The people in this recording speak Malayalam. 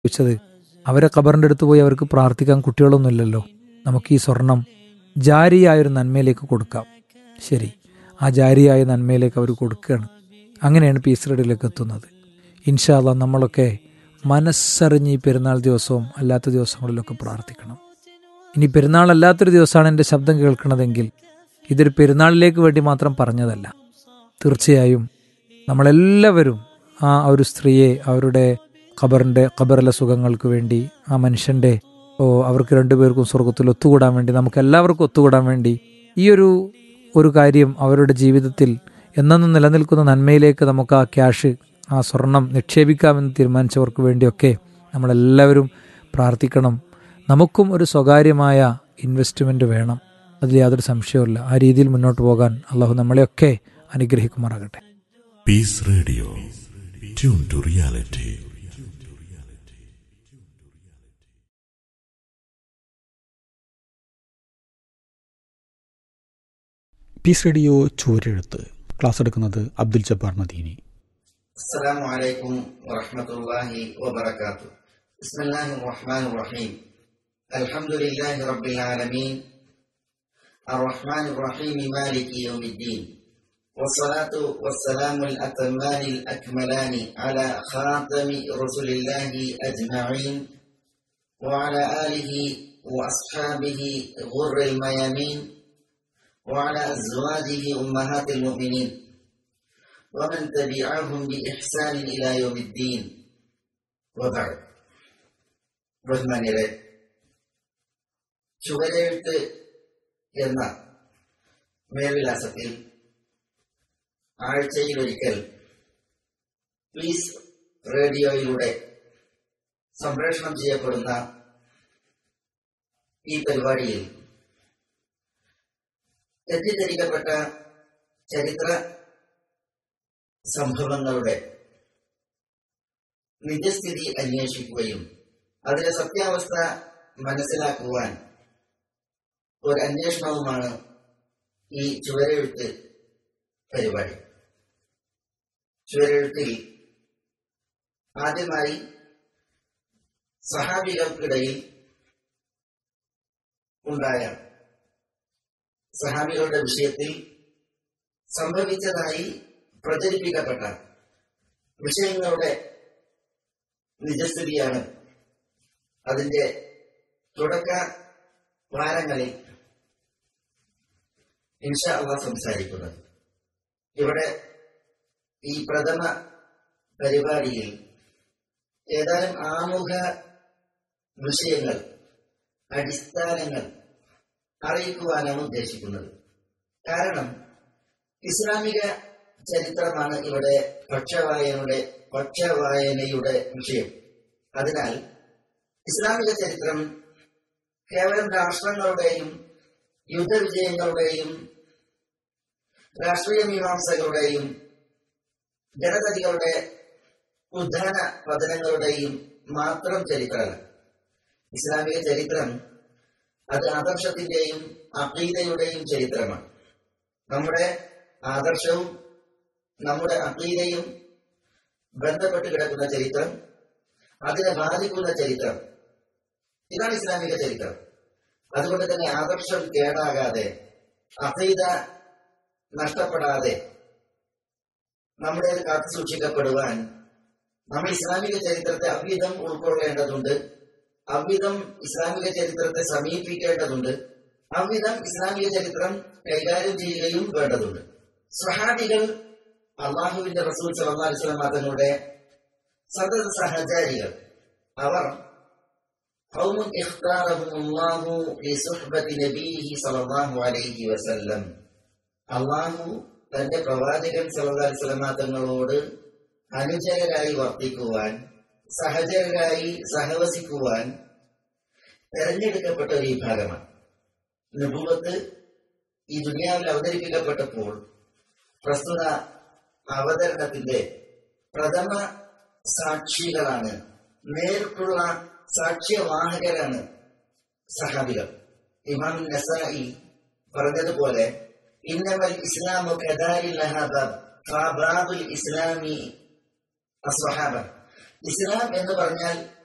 ചോദിച്ചത് അവരെ ഖബറിൻ്റെ അടുത്ത് പോയി അവർക്ക് പ്രാർത്ഥിക്കാൻ കുട്ടികളൊന്നുമില്ലല്ലോ നമുക്ക് ഈ സ്വർണം ജാരിയായൊരു നന്മയിലേക്ക് കൊടുക്കാം ശരി ആ ജാരിയായ നന്മയിലേക്ക് അവർ കൊടുക്കുകയാണ് അങ്ങനെയാണ് പീസ് റെഡിയിലേക്ക് എത്തുന്നത് ഇൻഷാല്ല നമ്മളൊക്കെ മനസ്സറിഞ്ഞ് ഈ പെരുന്നാൾ ദിവസവും അല്ലാത്ത ദിവസങ്ങളിലൊക്കെ പ്രാർത്ഥിക്കണം ഇനി പെരുന്നാൾ അല്ലാത്തൊരു ദിവസമാണ് എൻ്റെ ശബ്ദം കേൾക്കണതെങ്കിൽ ഇതൊരു പെരുന്നാളിലേക്ക് വേണ്ടി മാത്രം പറഞ്ഞതല്ല തീർച്ചയായും നമ്മളെല്ലാവരും ആ ഒരു സ്ത്രീയെ അവരുടെ ഖബറിൻ്റെ ഖബറിലെ സുഖങ്ങൾക്ക് വേണ്ടി ആ മനുഷ്യൻ്റെ ഓ അവർക്ക് രണ്ടുപേർക്കും സ്വർഗത്തിൽ ഒത്തുകൂടാൻ വേണ്ടി നമുക്ക് എല്ലാവർക്കും ഒത്തുകൂടാൻ വേണ്ടി ഈ ഒരു ഒരു കാര്യം അവരുടെ ജീവിതത്തിൽ എന്നെന്നും നിലനിൽക്കുന്ന നന്മയിലേക്ക് നമുക്ക് ആ ക്യാഷ് ആ സ്വർണം നിക്ഷേപിക്കാമെന്ന് തീരുമാനിച്ചവർക്ക് വേണ്ടിയൊക്കെ നമ്മളെല്ലാവരും പ്രാർത്ഥിക്കണം നമുക്കും ഒരു സ്വകാര്യമായ ഇൻവെസ്റ്റ്മെൻറ്റ് വേണം അതിൽ യാതൊരു സംശയവുമില്ല ആ രീതിയിൽ മുന്നോട്ട് പോകാൻ അള്ളാഹു നമ്മളെയൊക്കെ അനുഗ്രഹിക്കുമാറാകട്ടെ Peace Radio. Tune to reality. Peace radio ചൂരെഴുത്ത് ക്ലാസ് എടുക്കുന്നത് അബ്ദുൽ ജബ്ബാർ മദീനി السلام عليكم ورحمة الله وبركاته بسم الله الرحمن الرحيم الحمد لله رب العالمين الرحمن الرحيم مالك يوم الدين والصلاة والسلام الأتمان الأكملان على خاتم رسل الله أجمعين وعلى آله وأصحابه غر الميامين وعلى أزواجه أمهات المؤمنين ومن تبعهم بإحسان إلى يوم الدين وبعد ബഹുമാന്യരെ ചുവരെഴുത്ത് എന്ന മേൽവിലാസത്തിൽ ആഴ്ചയിലൊരിക്കൽ പീസ് റേഡിയോയിലൂടെ സംപ്രേഷണം ചെയ്യപ്പെടുന്ന ഈ പരിപാടിയിൽ തെറ്റിദ്ധരിക്കപ്പെട്ട ചരിത്ര സംഭവങ്ങളുടെ നിജസ്ഥിതി അന്വേഷിക്കുകയും അതിലെ സത്യാവസ്ഥ മനസ്സിലാക്കുവാൻ ഒരു അന്വേഷണവുമാണ് ഈ ചുവരെഴുത്ത് പരിപാടി ചുവരെഴുത്തിൽ ആദ്യമായി സഹാബികൾക്കിടയിൽ ഉണ്ടായ സഹാബികളുടെ വിഷയത്തിൽ സംഭവിച്ചതായി പ്രചരിപ്പിക്കപ്പെട്ട വിഷയങ്ങളുടെ നിജസ്ഥിതിയാണ് അതിന്റെ തുടക്ക വാരങ്ങളിൽ ഇൻഷ അള്ളാ സംസാരിക്കുന്നത് ഇവിടെ ഈ പ്രഥമ പരിപാടിയിൽ ഏതാനും ആമുഖ വിഷയങ്ങൾ അടിസ്ഥാനങ്ങൾ അറിയിക്കുവാനാണ് ഉദ്ദേശിക്കുന്നത് കാരണം ഇസ്ലാമിക ചരിത്രമാണ് ഇവിടെ പക്ഷവായനയുടെ പക്ഷവായനയുടെ വിഷയം അതിനാൽ ഇസ്ലാമിക ചരിത്രം കേവലം രാഷ്ട്രങ്ങളുടെയും യുദ്ധവിജയങ്ങളുടെയും രാഷ്ട്രീയ മീമാംസകളുടെയും ജനതതികളുടെ ഉദ്ധാന പതനങ്ങളുടെയും മാത്രം ചരിത്രമല്ല ഇസ്ലാമിക ചരിത്രം അത് ആദർശത്തിന്റെയും അഖീദയുടെയും ചരിത്രമാണ് നമ്മുടെ ആദർശവും നമ്മുടെ അഖീദയും ബന്ധപ്പെട്ട് കിടക്കുന്ന ചരിത്രം അതിനെ ബാധിക്കുന്ന ചരിത്രം ഇതാണ് ഇസ്ലാമിക ചരിത്രം അതുകൊണ്ട് തന്നെ ആദർശം കേടാകാതെ അഖീദ നഷ്ടപ്പെടാതെ നമ്മുടെ കാത്തു സൂക്ഷിക്കപ്പെടുവാൻ നമ്മൾ ഇസ്ലാമിക ചരിത്രത്തെ അവിധം ഉൾക്കൊള്ളേണ്ടതുണ്ട് അവിധം ഇസ്ലാമിക ചരിത്രത്തെ സമീപിക്കേണ്ടതുണ്ട് അവിധം ഇസ്ലാമിക ചരിത്രം കൈകാര്യം ചെയ്യുകയും വേണ്ടതുണ്ട് സ്വഹാബികൾ അള്ളാഹുവിന്റെ റസൂൽ സല്ലല്ലാഹു അലൈഹി വസല്ലം തങ്ങളുടെ സതത സഹചാരികൾ അവർ قوم اختارهم الله لصحبة نبيه صلى الله عليه وسلم അള്ളാഹു തന്റെ പ്രവാചകൻ സല്ലല്ലാഹു അലൈഹി വസല്ലം തങ്ങളോട് അനുചരരായി വർത്തിക്കുവാൻ സഹചരരായി സഹവസിക്കുവാൻ തെരഞ്ഞെടുക്കപ്പെട്ട ഒരു വിഭാഗമാണ് നബുവത്ത് ഈ ദുനിയാവിൽ അവതരിപ്പിക്കപ്പെട്ടപ്പോൾ പ്രസ്തുത അവതരണത്തിന്റെ പ്രഥമ സാക്ഷികളാണ് നേരിട്ടുള്ള സാക്ഷ്യവാഹകരാണ് സഹാബികൾ ഇമാം നസായി പറഞ്ഞതുപോലെ ഇന്നമൽ ഇസ്ലാമു കദാരി ഇസ്ലാമി അസ്വഹാബ ഇസ്ലാം എന്ന് പറഞ്ഞാൽ